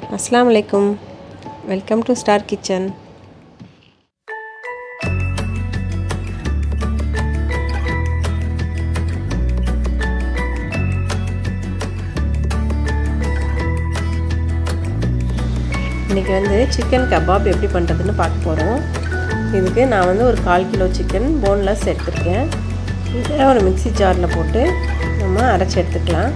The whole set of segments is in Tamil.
அஸ்ஸலாமு அலைக்கும் வெல்கம் டு ஸ்டார் கிச்சன் இன்றைக்கி வந்து சிக்கன் கபாப் எப்படி பண்ணுறதுன்னு பார்க்க போகிறோம் இதுக்கு நான் வந்து ஒரு கால் கிலோ சிக்கன் போன்லெஸ் எடுத்திருக்கேன் இதை ஒரு மிக்சி ஜாரில் போட்டு நம்ம அரைச்சி எடுத்துக்கலாம்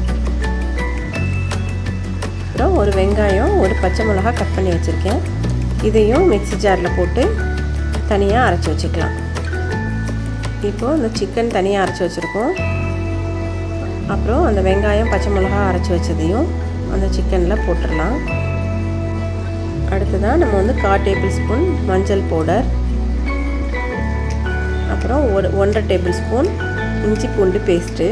அப்புறம் ஒரு வெங்காயம் ஒரு பச்சை மிளகா கட் பண்ணி வச்சுருக்கேன் இதையும் மிக்சி ஜாரில் போட்டு தனியாக அரைச்சி வச்சுக்கலாம் இப்போது இந்த சிக்கன் தனியாக அரைச்சி வச்சுருக்கோம் அப்புறம் அந்த வெங்காயம் பச்சை மிளகா அரைச்சி வச்சதையும் அந்த சிக்கனில் போட்டுடலாம் அடுத்ததாக நம்ம வந்து கால் டேபிள் ஸ்பூன் மஞ்சள் பவுடர் அப்புறம் ஒரு ஒன்றரை டேபிள் ஸ்பூன் இஞ்சி பூண்டு பேஸ்ட்டு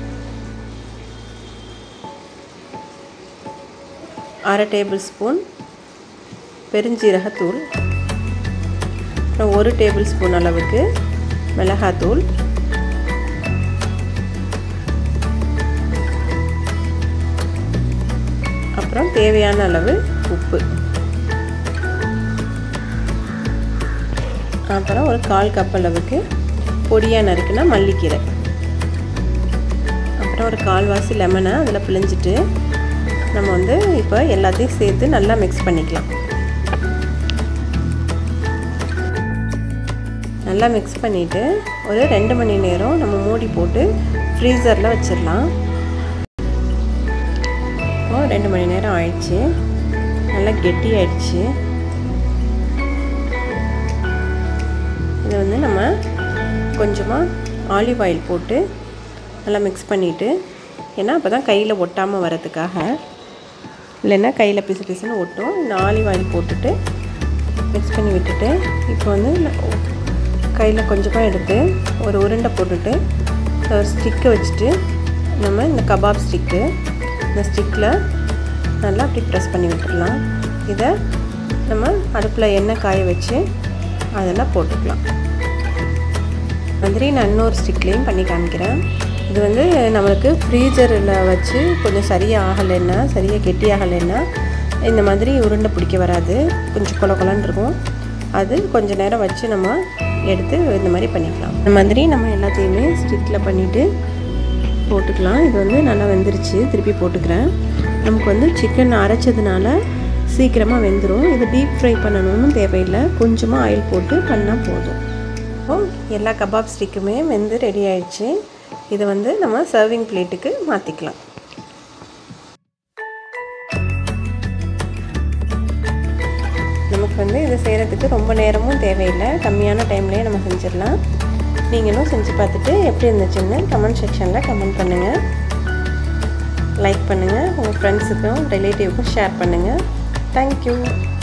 அரை டேபிள் ஸ்பூன் பெருஞ்சீரகத்தூள் அப்புறம் ஒரு டேபிள் ஸ்பூன் அளவுக்கு மிளகாத்தூள் அப்புறம் தேவையான அளவு உப்பு அப்புறம் ஒரு கால் கப் அளவுக்கு பொடியாக நறுக்குனா மல்லிக்கீரை அப்புறம் ஒரு கால்வாசி லெமனை அதில் பிழிஞ்சிட்டு நம்ம வந்து இப்போ எல்லாத்தையும் சேர்த்து நல்லா மிக்ஸ் பண்ணிக்கலாம் நல்லா மிக்ஸ் பண்ணிவிட்டு ஒரு ரெண்டு மணி நேரம் நம்ம மூடி போட்டு ஃப்ரீசரில் வச்சிடலாம் இப்போ ரெண்டு மணி நேரம் ஆயிடுச்சு நல்லா கெட்டி ஆயிடுச்சு இது வந்து நம்ம கொஞ்சமாக ஆலிவ் ஆயில் போட்டு நல்லா மிக்ஸ் பண்ணிவிட்டு ஏன்னா அப்போ தான் கையில் ஒட்டாமல் வரதுக்காக இல்லைன்னா கையில் பிசு பிசுன்னு ஒட்டும் இந்த ஆலிவ் ஆயில் போட்டுட்டு மிக்ஸ் பண்ணி விட்டுட்டு இப்போ வந்து கையில் கொஞ்சமாக எடுத்து ஒரு உருண்டை போட்டுட்டு ஒரு ஸ்டிக்கை வச்சுட்டு நம்ம இந்த கபாப் ஸ்டிக்கு இந்த ஸ்டிக்கில் நல்லா அப்படி ப்ரெஸ் பண்ணி விட்டுடலாம் இதை நம்ம அடுப்பில் எண்ணெய் காய வச்சு அதெல்லாம் போட்டுக்கலாம் மாதிரி நான் இன்னொரு ஸ்டிக்லேயும் பண்ணி காமிக்கிறேன் இது வந்து நம்மளுக்கு ஃப்ரீசரில் வச்சு கொஞ்சம் சரியாக ஆகலைன்னா சரியாக கெட்டி ஆகலைன்னா இந்த மாதிரி உருண்டை பிடிக்க வராது கொஞ்சம் கொல கொலன்னு இருக்கும் அது கொஞ்சம் நேரம் வச்சு நம்ம எடுத்து இந்த மாதிரி பண்ணிக்கலாம் இந்த மாதிரி நம்ம எல்லாத்தையுமே ஸ்டிக்கில் பண்ணிவிட்டு போட்டுக்கலாம் இது வந்து நல்லா வெந்துருச்சு திருப்பி போட்டுக்கிறேன் நமக்கு வந்து சிக்கன் அரைச்சதுனால சீக்கிரமாக வெந்துடும் இது டீப் ஃப்ரை பண்ணணும்னு தேவையில்லை கொஞ்சமாக ஆயில் போட்டு பண்ணால் போதும் இப்போது எல்லா கபாப் ஸ்டிக்குமே வெந்து ரெடி ஆயிடுச்சு இதை வந்து நம்ம சர்விங் பிளேட்டுக்கு மாற்றிக்கலாம் நமக்கு வந்து இது செய்கிறதுக்கு ரொம்ப நேரமும் தேவையில்லை கம்மியான டைம்லேயே நம்ம செஞ்சிடலாம் நீங்களும் செஞ்சு பார்த்துட்டு எப்படி இருந்துச்சுன்னு கமெண்ட் செக்ஷனில் கமெண்ட் பண்ணுங்கள் லைக் பண்ணுங்கள் உங்கள் ஃப்ரெண்ட்ஸுக்கும் ரிலேட்டிவ்க்கும் ஷேர் பண்ணுங்கள் தேங்க்யூ